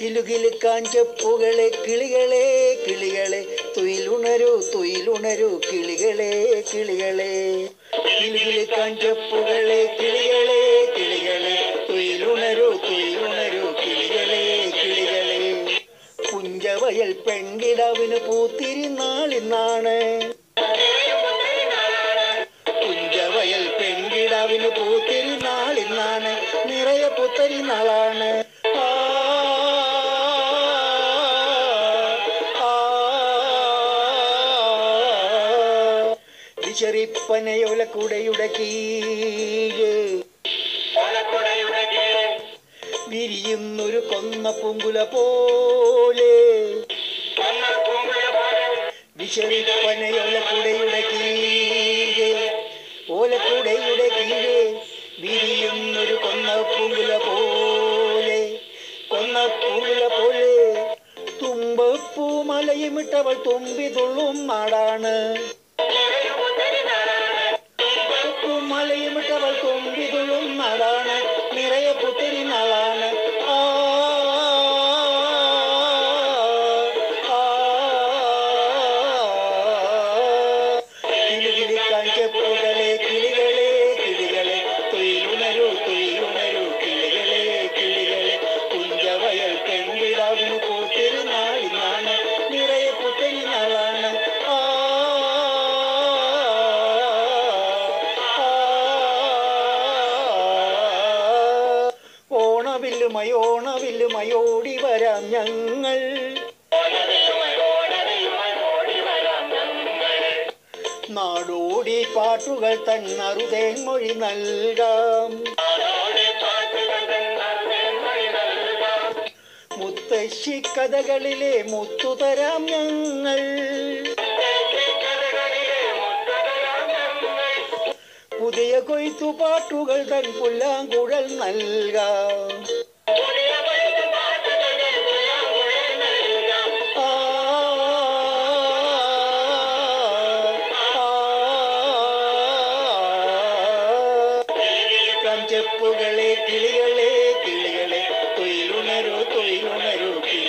കിലുകിലുക്കാൻ ചെപ്പുകളെ കിളികളെ കിളികളെ തുയിലുണരൂ തുയിലുണരൂ കിളികളെ കിളികളെ കിലുകിലുക്കാൻ ചെപ്പുകളെ കിളികളെ കിളികളെ തുയിലുണരൂ തുയിലുണരൂ കിളികളെ കിളികളെ പുഞ്ചവയൽ പെൺകിടാവിന് പൂത്തിരിനാളിന്നാണ് പുഞ്ചവയൽ പെൺകിടാവിന് പൂത്തിരിനാളിന്നാണ് നിറയെ പുത്തരിനാളാണ് ആ, ആ, വിശറിപ്പനയൊലക്കുടയുടെ കീഴ് വിരിയുന്നൊരു കൊന്ന പൂങ്കുല പോലെ വിശറിപ്പനയൊലക്കുടയുടെ കീഴ് ഓലക്കുടയുടെ കീഴ് വിരിയുന്നൊരു കൊന്ന പൂങ്കുല പോലെ കൊന്ന പൂങ്കുല പോലെ തുമ്പപ്പൂമലയുമിട്ടവൾ തുമ്പി തുള്ളും നാടാണ് മലയുമിട്ടവൾ തുമ്പി തുള്ളും നാടാണ് നിറയെ പുത്തിരി നാളാണ് ആ, ആ, കിലുകിലുക്കാൻ ചെപ്പുകളെ കിളികളെ കിളികളെ തൊയിലുണരൂ തൊയിലുണരൂ കിളികളെ കിളികളെ കുഞ്ചവയൽ പെൺകിടാവിന് പൂത്തിരി നാളിനാണ് നിറയെ പുത്തരി നാളാണ് ആ, ഓണവില്ലുമായി ഓണവില്ലുമായി ഓടി വരാം ഞങ്ങൾ നാടോടി പാട്ടുകൾ തന്നറുതേൻ മൊഴി നൽകാം മുത്തശ്ശി കഥകളിലെ മുത്തുതരാം ഞങ്ങൾ പുതിയ കൊയ്ത്തു പാട്ടുകൾ തൻ പുല്ലാങ്കുഴൽ നൽകാം ആ, ആ, ചെപ്പുകളെ കിളികളെ കിളികളെ തൊയിലുണരൂ തൊയിലുണരൂ കിളി